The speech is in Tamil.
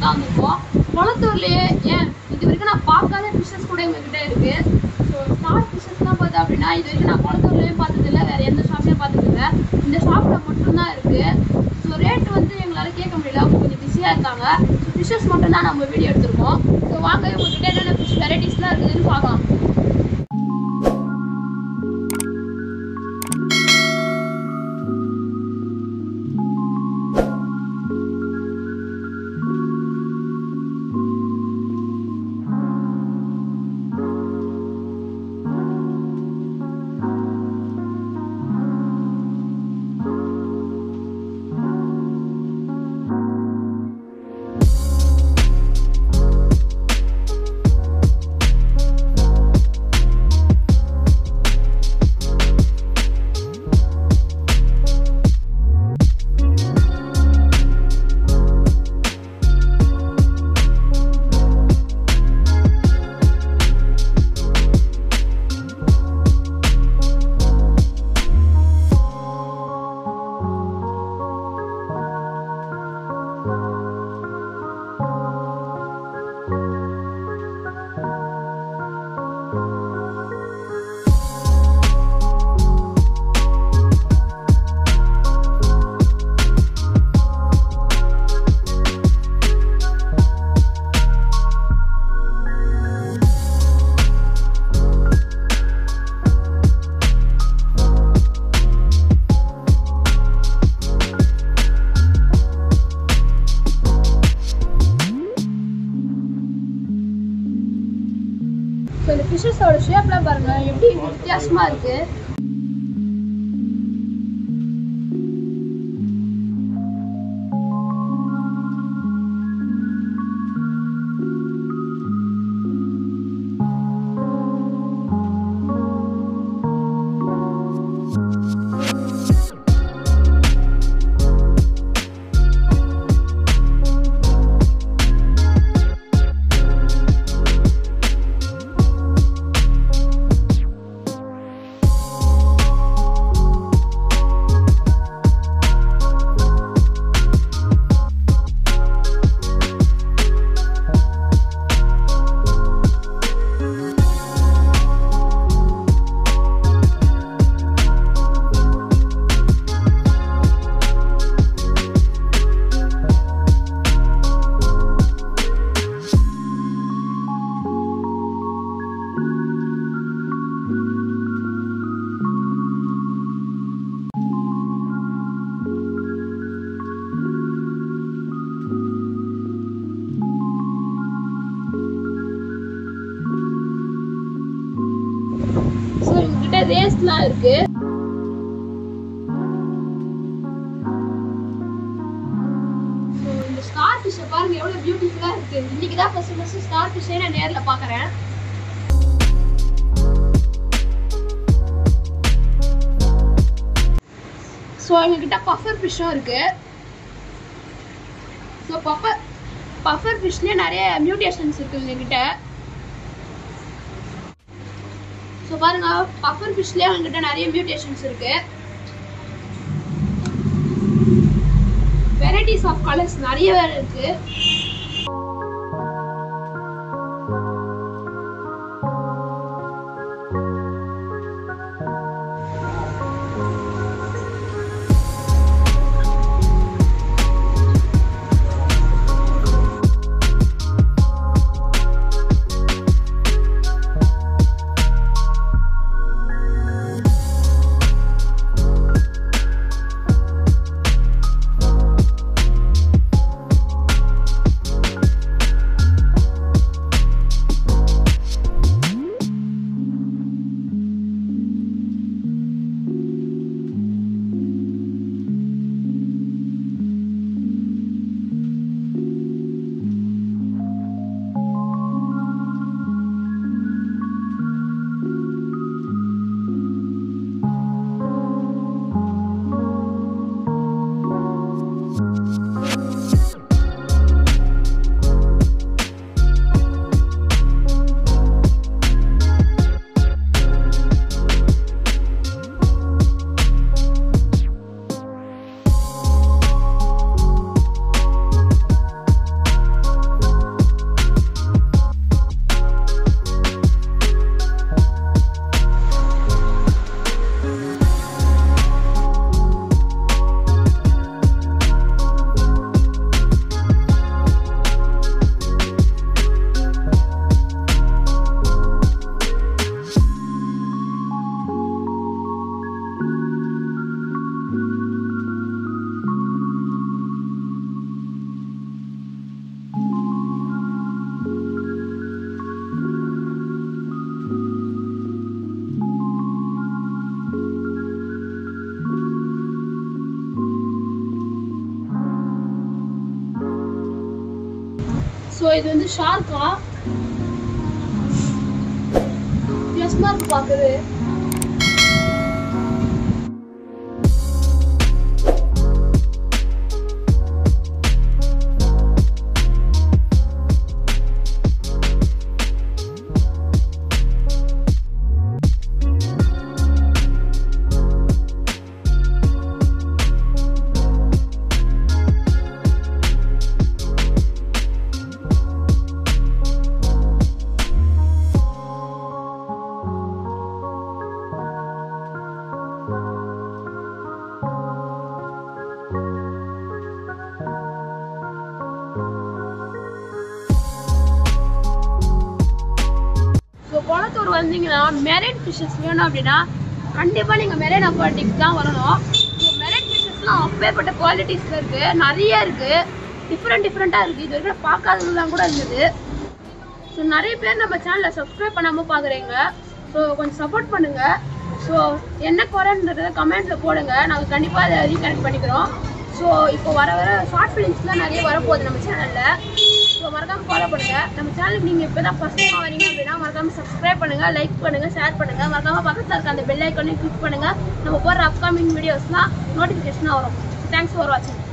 தான் வந்திருக்கோம் குளத்தூர்லயே ஏன் இது வரைக்கும் நான் பார்க்காத ஃபிஷஸ் கூட எங்ககிட்ட இருக்கு ஸோ ஸ்டார் ஃபிஷஸ்லாம் பார்த்தா அப்படின்னா இது வரைக்கும் நான் குளத்தூர்லயும் பார்த்தது இல்லை வேற எந்த ஷாப்லயும் பார்த்தது இல்லை இந்த ஷாப்ல மட்டும்தான் இருக்கு ஸோ ரேட் வந்து எங்களால கேட்க முடியல அவங்க கொஞ்சம் பிஸியாக இருக்காங்க ஸோ ஃபிஷஸ் மட்டும் தான் நம்ம வீடியோ எடுத்திருக்கோம் ஸோ வாங்க உங்ககிட்ட என்னென்ன ஃபிஷ் வெரைட்டிஸ்லாம் இருக்குதுன்னு பார்க்கலாம் ஸோ இந்த ஃபிஷஸோட ஷேப்லாம் பாருங்க எப்படி வித்தியாசமா இருக்கு ஸோ இவங்ககிட்ட ரேஸ்லாம் இருக்கு So, இந்த ஸ்டார் ஃபிஷ்ஷை பாருங்க எவ்வளவு பியூட்டிஃபுல்லா இருக்கு இன்னைக்கு தான் ஃபர்ஸ்ட் ஃபர்ஸ்ட் ஸ்டார் ஃபிஷ்ஷே நான் நேர்ல பார்க்கறேன் ஸோ எங்ககிட்ட பஃபர் ஃபிஷ்ஷும் இருக்கு ஸோ பஃபர் பஃபர் ஃபிஷ்லேயே நிறைய மியூட்டேஷன்ஸ் இருக்கு எங்ககிட்ட ஸோ பாருங்க பஃபர் ஃபிஷ்லேயே எங்ககிட்ட நிறைய மியூட்டேஷன்ஸ் இருக்கு வெரைட்டிஸ் ஆஃப் கலர்ஸ் நிறைய வேற இருக்கு ஸோ இது வந்து ஷார்க்கா வித்தியாசமா இருக்கு பார்க்குது ஸோ குளத்தூர் வந்தீங்கன்னா மெரைன் ஃபிஷஸ் வேணும் அப்படின்னா கண்டிப்பாக நீங்கள் மெரைன் அக்வாட்டிக்ஸ் தான் வரணும் ஸோ மெரைன் ஃபிஷஸ்லாம் அப்பேற்பட்ட குவாலிட்டிஸில் இருக்குது நிறைய இருக்குது டிஃப்ரெண்ட் டிஃப்ரெண்ட்டாக இருக்குது இது வரைக்கும் பார்க்காததுலாம் கூட இருந்தது ஸோ நிறைய பேர் நம்ம சேனலை சப்ஸ்கிரைப் பண்ணாமல் பார்க்குறீங்க ஸோ கொஞ்சம் சப்போர்ட் பண்ணுங்கள் ஸோ என்ன குறைன்றத கமெண்ட்டில் போடுங்க நாங்கள் கண்டிப்பாக அதை ரீகனெக்ட் பண்ணிக்கிறோம் ஸோ இப்போ வர வர ஷார்ட் ஃபிலிம்ஸ்லாம் நிறைய வரப்போகுது நம்ம சேனலில் ஸோ மறக்காம ஃபாலோ பண்ணுங்க நம்ம சேனலுக்கு நீங்கள் இப்போ தான் ஃபஸ்ட் டைம் வரீங்க அப்படின்னா மறக்காம சப்ஸ்கிரைப் பண்ணுங்க லைக் பண்ணுங்க ஷேர் பண்ணுங்க மறக்காம பக்கத்தில் இருக்க அந்த பெல் ஐக்கானையும் கிளிக் பண்ணுங்க நம்ம போடுற அப்கமிங் வீடியோஸ்லாம் நோட்டிஃபிகேஷனாக வரும் தேங்க்ஸ் ஃபார் வாட்சிங்